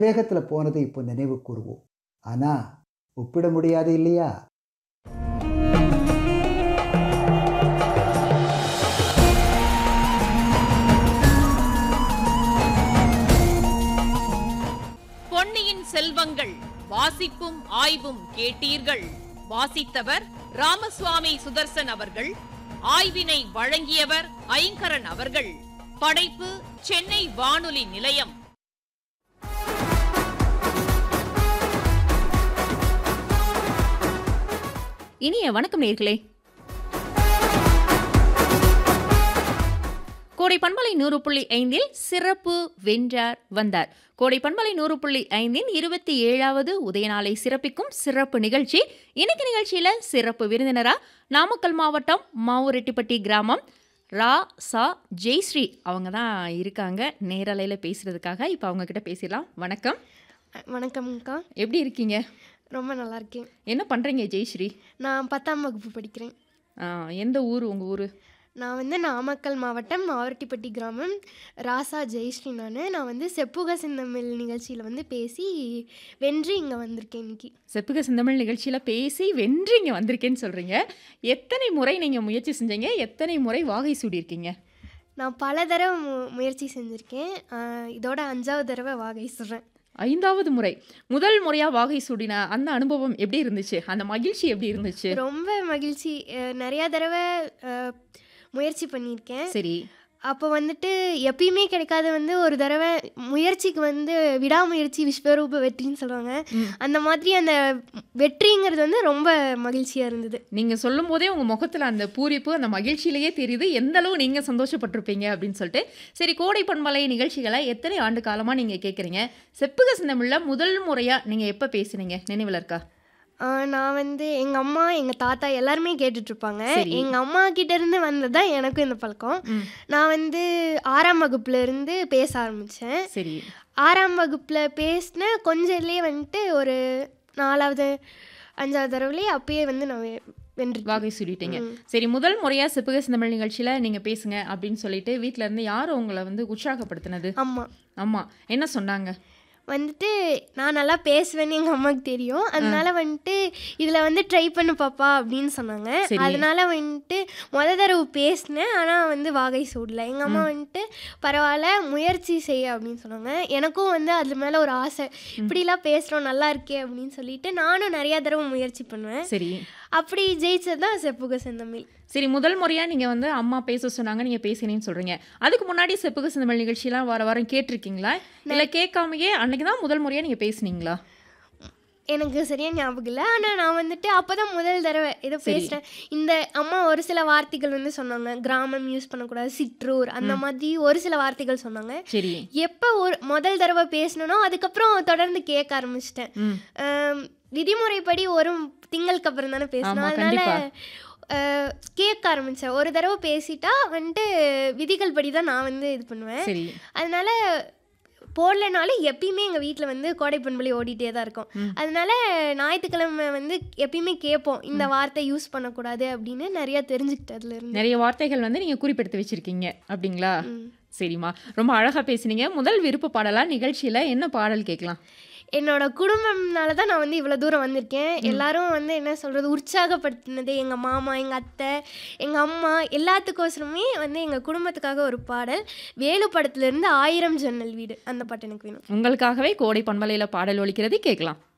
வேகத்தில் போனதை இப்போ நினைவு கூறுவோம் ஆனால் ஒப்பிட முடியாது இல்லையா பொன்னியின் செல்வங்கள் வாசிப்பும் ஆய்வும் கேட்டீர்கள் வாசித்தவர் ராமசுவாமி சுதர்சன் அவர்கள் ஆய்வினை வழங்கியவர் ஐங்கரன் அவர்கள் படைப்பு சென்னை வானொலி நிலையம் இனிய வணக்கம் நேர்களே கோடை பண்பலை நூறு புள்ளி ஐந்தில் சிறப்பு வென்றார் வந்தார் கோடை பண்பலை நூறு புள்ளி ஐந்தின் இருபத்தி ஏழாவது உதயநாளை சிறப்பிக்கும் சிறப்பு நிகழ்ச்சி இன்னைக்கு நிகழ்ச்சியில சிறப்பு விருந்தினரா நாமக்கல் மாவட்டம் மாவூரெட்டிப்பட்டி கிராமம் ரா சா ஜெய்ஸ்ரீ அவங்க தான் இருக்காங்க நேரலையில் பேசுறதுக்காக இப்போ அவங்க கிட்ட பேசிடலாம் வணக்கம் வணக்கம்க்கா எப்படி இருக்கீங்க ரொம்ப நல்லா இருக்கேன் என்ன பண்ணுறீங்க ஜெய்ஸ்ரீ நான் பத்தாம் வகுப்பு படிக்கிறேன் ஆ, எந்த ஊர் உங்கள் ஊர் நான் வந்து நாமக்கல் மாவட்டம் மாவரட்டிப்பட்டி கிராமம் ராசா ஜெயஸ்ரீ நான் நான் வந்து செப்புக சிந்தமிழ் நிகழ்ச்சியில் வந்து பேசி வென்று இங்கே வந்திருக்கேன் இன்னைக்கு செப்புக செந்தமிழ் நிகழ்ச்சியில் பேசி வென்று இங்கே வந்திருக்கேன்னு சொல்கிறீங்க எத்தனை முறை நீங்கள் முயற்சி செஞ்சீங்க எத்தனை முறை வாகை சூடியிருக்கீங்க நான் பல தடவை மு முயற்சி செஞ்சுருக்கேன் ஆஹ் இதோட அஞ்சாவது தடவை வாகை சொல்கிறேன் ஐந்தாவது முறை முதல் முறையாக வாகை சூடின அந்த அனுபவம் எப்படி இருந்துச்சு அந்த மகிழ்ச்சி எப்படி இருந்துச்சு ரொம்ப மகிழ்ச்சி அஹ் நிறையா தடவை அஹ், முயற்சி பண்ணியிருக்கேன் சரி அப்போ வந்துட்டு எப்பயுமே கிடைக்காத வந்து ஒரு தடவை முயற்சிக்கு வந்து விடாமுயற்சி விஸ்வரூப வெற்றின்னு சொல்லுவாங்க ம். அந்த மாதிரி அந்த வெற்றிங்கிறது வந்து ரொம்ப மகிழ்ச்சியாக இருந்தது நீங்கள் சொல்லும் போதே உங்கள் முகத்தில் அந்த பூரிப்பு அந்த மகிழ்ச்சியிலேயே தெரியுது எந்த அளவு நீங்கள் சந்தோஷப்பட்டிருப்பீங்க அப்படின்னு சொல்லிட்டு சரி கோடை பண்பலை நிகழ்ச்சிகளை எத்தனை ஆண்டு காலமாக நீங்கள் கேட்குறீங்க செப்புக செந்தமிழில் முதல் முறையாக நீங்கள் எப்போ பேசுனீங்க நினைவில் இருக்கா ஆஹ் நான் வந்து எங்கள் அம்மா எங்கள் தாத்தா எல்லாருமே கேட்டுட்ருப்பாங்க சரி. எங்கள் அம்மா கிட்ட இருந்து வந்தது தான் எனக்கும் இந்த பழக்கம் ம். நான் வந்து ஆறாம் வகுப்புல இருந்து பேச ஆரம்பித்தேன் சரி ஆறாம் வகுப்பில் பேசின கொஞ்சம்லேயே வந்துட்டு ஒரு நாலாவது அஞ்சாவது தடவைலேயே அப்பயே வந்து நான் வெ- வென்று வாகை சுடிட்டீங்க சரி முதல் முறையா சிப்புக சிந்தமிழ் நிகழ்ச்சியில நீங்க பேசுங்க அப்படின்னு சொல்லிட்டு வீட்ல இருந்து யார் உங்களை வந்து உற்சாகப்படுத்தினது அம்மா ஆமா என்ன சொன்னாங்க வந்துட்டு நான் நல்லா பேசுவேன்னு எங்கள் அம்மாவுக்கு தெரியும் அதனால வந்துட்டு இதில் வந்து ட்ரை பண்ணு பாப்பா அப்படின்னு சொன்னாங்க சரி. அதனால வந்துட்டு முத தடவை பேசினேன் ஆனால் வந்து வாகை சூடல எங்கள் அம்மா வந்துட்டு பரவாயில்ல முயற்சி செய்ய அப்படின்னு சொன்னாங்க எனக்கும் வந்து அது மேலே ஒரு ஆசை இப்படிலாம் பேசுகிறோம் நல்லா இருக்கே அப்படின்னு சொல்லிட்டு நானும் நிறையா தடவை முயற்சி பண்ணுவேன் சரி அப்படி ஜெயிச்சது தான் செப்புக செந்தமிழ் சரி முதல் முறையா நீங்க வந்து அம்மா பேச சொன்னாங்க நீங்க பேசினேன்னு சொல்றீங்க அதுக்கு முன்னாடி செப்புக சிந்தமிழ் நிகழ்ச்சியெல்லாம் வார வாரம் கேட்டிருக்கீங்களா இல்ல கேட்காமயே அன்னைக்கு தான் முதல் முறையா நீங்க பேசுனீங்களா எனக்கு சரியாக ஞாபகம் இல்லை ஆனால் நான் வந்துட்டு அப்போ தான் முதல் தடவை ஏதோ சரி. பேசுகிறேன் இந்த அம்மா ஒரு சில வார்த்தைகள் வந்து சொன்னாங்க கிராமம் யூஸ் பண்ணக்கூடாது சிற்றூர் அந்த மாதிரி ஒரு சில வார்த்தைகள் சொன்னாங்க சரி எப்போ ஒரு முதல் தடவை பேசணுனோ அதுக்கப்புறம் தொடர்ந்து கேட்க ஆரம்பிச்சிட்டேன் ம் ஆம், விதிமுறைப்படி ஒரு திங்களுக்கு அப்புறம் தானே பேசணும் ஆமா, அதனால கண்டிப்பா. அஹ், கேட்க ஆரம்பித்தேன் ஒரு தடவை பேசிட்டா வந்துட்டு விதிகள் படி தான் நான் வந்து இது பண்ணுவேன் சரி அதனால போடலனாலும் எப்பயுமே எங்கள் வீட்டில் வந்து கோடை பண்பலி ஓடிட்டே தான் இருக்கும் ம். அதனால ஞாயிற்றுக்கிழமை வந்து எப்பயுமே கேட்போம் இந்த வார்த்தை யூஸ் பண்ணக்கூடாது அப்படின்னு நிறையா தெரிஞ்சுக்கிட்டு அதுல இருந்து நிறைய வார்த்தைகள் வந்து நீங்க குறிப்பெடுத்து வச்சிருக்கீங்க அப்படிங்களா ம். சரிம்மா ரொம்ப அழகா பேசுனீங்க முதல் விருப்ப பாடலா நிகழ்ச்சியில என்ன பாடல் கேட்கலாம் என்னோட குடும்பம்னால தான் நான் வந்து இவ்வளோ தூரம் வந்திருக்கேன் எல்லாரும் வந்து என்ன சொல்கிறது உற்சாகப்படுத்தினது எங்கள் மாமா எங்கள் அத்தை எங்கள் அம்மா எல்லாத்துக்கோசரமே வந்து எங்கள் குடும்பத்துக்காக ஒரு பாடல் வேலு படத்துலேருந்து ஆயிரம் ஜன்னல் வீடு அந்த பாட்டு எனக்கு வேணும் உங்களுக்காகவே கோடை பண்பலையில பாடல் ஒலிக்கிறது கேட்கலாம்